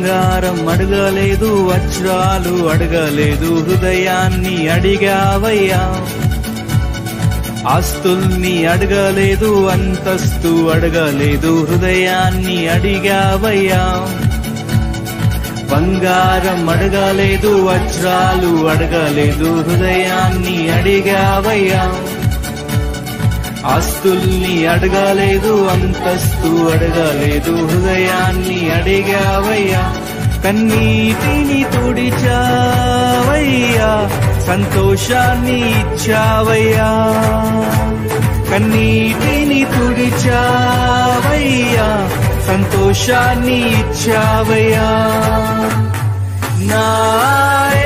బంగారం అడగలేదు వజ్రాలు అడగలేదు హృదయాన్ని అడిగావయ్యా ఆస్తుల్ని అడగలేదు అంతస్తు అడగలేదు హృదయాన్ని అడిగావయ్యా బంగారం అడగలేదు వజ్రాలు అడగలేదు హృదయాన్ని అడిగావయ్యా ఆస్తుల్ని అడగలేదు అంతస్తు అడగలేదు హృదయాన్ని అడిగావయ్యా కన్నీటిని తుడిచావయ్యా సంతోషాన్ని ఇచ్చావయ్యా కన్నీటిని తుడిచావయ్యా సంతోషాన్ని ఇచ్చావయ్యా నా